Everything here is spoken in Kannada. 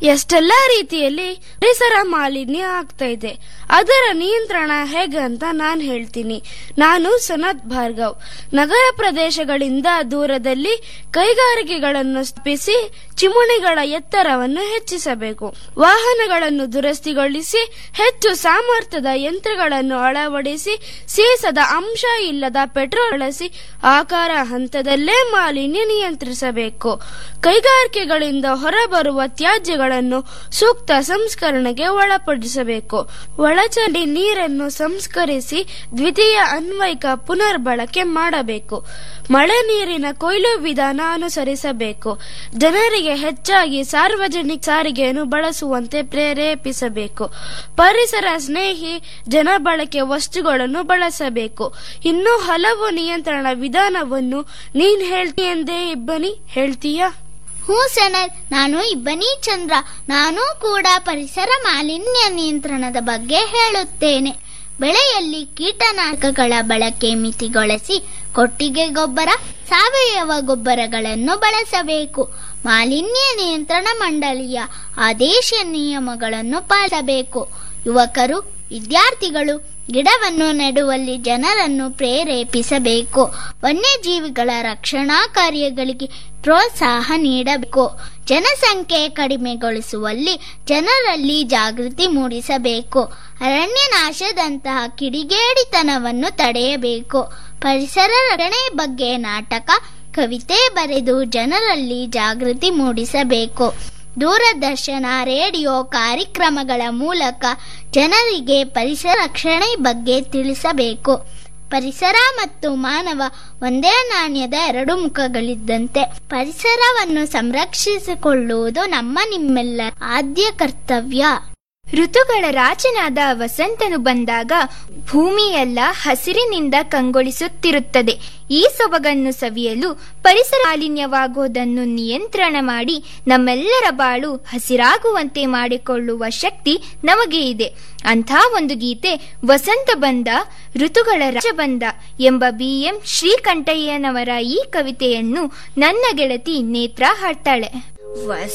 ಎಷ್ಟೆಲ್ಲಾ ರೀತಿಯಲ್ಲಿ ಪರಿಸರ ಮಾಲಿನ್ಯ ಆಗ್ತಾ ಇದೆ ಅದರ ನಿಯಂತ್ರಣ ಹೇಗೆ ಅಂತ ನಾನು ಹೇಳ್ತೀನಿ ನಾನು ಸನತ್ ಭಾರ್ಗವ್ ನಗರ ಪ್ರದೇಶಗಳಿಂದ ದೂರದಲ್ಲಿ ಕೈಗಾರಿಕೆಗಳನ್ನು ಸ್ಥಾಪಿಸಿ ಚಿಮುಣಿಗಳ ಎತ್ತರವನ್ನು ಹೆಚ್ಚಿಸಬೇಕು ವಾಹನಗಳನ್ನು ದುರಸ್ತಿಗೊಳಿಸಿ ಹೆಚ್ಚು ಸಾಮರ್ಥ್ಯದ ಯಂತ್ರಗಳನ್ನು ಅಳವಡಿಸಿ ಸೀಸದ ಅಂಶ ಇಲ್ಲದ ಪೆಟ್ರೋಲ್ ಬಳಸಿ ಆಕಾರ ಹಂತದಲ್ಲೇ ಮಾಲಿನ್ಯ ನಿಯಂತ್ರಿಸಬೇಕು ಕೈಗಾರಿಕೆಗಳಿಂದ ಹೊರಬರುವ ತ್ಯಾಜ್ಯಗಳನ್ನು ಸೂಕ್ತ ಸಂಸ್ಕರಣೆಗೆ ಒಳಪಡಿಸಬೇಕು ಒಳಚಂಡಿ ನೀರನ್ನು ಸಂಸ್ಕರಿಸಿ ದ್ವಿತೀಯ ಅನ್ವಯಿಕ ಪುನರ್ಬಳಕೆ ಮಾಡಬೇಕು ಮಳೆ ನೀರಿನ ಕೊಯ್ಲು ವಿಧಾನ ಅನುಸರಿಸಬೇಕು ಜನರಿಗೆ ಹೆಚ್ಚಾಗಿ ಸಾರ್ವಜನಿಕ ಸಾರಿಗೆಯನ್ನು ಬಳಸುವಂತೆ ಪ್ರೇರೇಪಿಸಬೇಕು ಪರಿಸರ ಸ್ನೇಹಿ ಜನಬಳಕೆ ವಸ್ತುಗಳನ್ನು ಬಳಸಬೇಕು ಇನ್ನೂ ಹಲವು ನಿಯಂತ್ರಣ ವಿಧಾನವನ್ನು ನೀನ್ ಹೇಳ್ತೀಯಂದೇ ಇಬ್ಬನಿ ಹೇಳ್ತೀಯಾ ಹ್ಞೂ ಸನತ್ ನಾನು ಇಬ್ಬನಿ ಚಂದ್ರ ನಾನು ಕೂಡ ಪರಿಸರ ಮಾಲಿನ್ಯ ನಿಯಂತ್ರಣದ ಬಗ್ಗೆ ಹೇಳುತ್ತೇನೆ ಬೆಳೆಯಲ್ಲಿ ಕೀಟನಾಶಕಗಳ ಬಳಕೆ ಮಿತಿಗೊಳಿಸಿ ಕೊಟ್ಟಿಗೆ ಗೊಬ್ಬರ ಸಾವಯವ ಗೊಬ್ಬರಗಳನ್ನು ಬಳಸಬೇಕು ಮಾಲಿನ್ಯ ನಿಯಂತ್ರಣ ಮಂಡಳಿಯ ಆದೇಶ ನಿಯಮಗಳನ್ನು ಪಾಲಿಸಬೇಕು ಯುವಕರು ವಿದ್ಯಾರ್ಥಿಗಳು ಗಿಡವನ್ನು ನೆಡುವಲ್ಲಿ ಜನರನ್ನು ಪ್ರೇರೇಪಿಸಬೇಕು ವನ್ಯಜೀವಿಗಳ ರಕ್ಷಣಾ ಕಾರ್ಯಗಳಿಗೆ ಪ್ರೋತ್ಸಾಹ ನೀಡಬೇಕು ಜನಸಂಖ್ಯೆ ಕಡಿಮೆಗೊಳಿಸುವಲ್ಲಿ ಜನರಲ್ಲಿ ಜಾಗೃತಿ ಮೂಡಿಸಬೇಕು ಅರಣ್ಯ ನಾಶದಂತಹ ಕಿಡಿಗೇಡಿತನವನ್ನು ತಡೆಯಬೇಕು ಪರಿಸರ ರಕ್ಷಣೆ ಬಗ್ಗೆ ನಾಟಕ ಕವಿತೆ ಬರೆದು ಜನರಲ್ಲಿ ಜಾಗೃತಿ ಮೂಡಿಸಬೇಕು ದೂರದರ್ಶನ ರೇಡಿಯೋ ಕಾರ್ಯಕ್ರಮಗಳ ಮೂಲಕ ಜನರಿಗೆ ಪರಿಸರ ರಕ್ಷಣೆ ಬಗ್ಗೆ ತಿಳಿಸಬೇಕು ಪರಿಸರ ಮತ್ತು ಮಾನವ ಒಂದೇ ನಾಣ್ಯದ ಎರಡು ಮುಖಗಳಿದ್ದಂತೆ ಪರಿಸರವನ್ನು ಸಂರಕ್ಷಿಸಿಕೊಳ್ಳುವುದು ನಮ್ಮ ನಿಮ್ಮೆಲ್ಲರ ಆದ್ಯ ಕರ್ತವ್ಯ ಋತುಗಳ ರಾಜನಾದ ವಸಂತನು ಬಂದಾಗ ಭೂಮಿಯೆಲ್ಲ ಹಸಿರಿನಿಂದ ಕಂಗೊಳಿಸುತ್ತಿರುತ್ತದೆ ಈ ಸೊಬಗನ್ನು ಸವಿಯಲು ಪರಿಸರ ಮಾಲಿನ್ಯವಾಗುವುದನ್ನು ನಿಯಂತ್ರಣ ಮಾಡಿ ನಮ್ಮೆಲ್ಲರ ಬಾಳು ಹಸಿರಾಗುವಂತೆ ಮಾಡಿಕೊಳ್ಳುವ ಶಕ್ತಿ ನಮಗೆ ಇದೆ ಅಂಥ ಒಂದು ಗೀತೆ ವಸಂತ ಬಂದ ಋತುಗಳ ರಾಜ ಬಂದ ಎಂಬ ಬಿ ಎಂ ಶ್ರೀಕಂಠಯ್ಯನವರ ಈ ಕವಿತೆಯನ್ನು ನನ್ನ ಗೆಳತಿ ನೇತ್ರ ಹಾಡ್ತಾಳೆ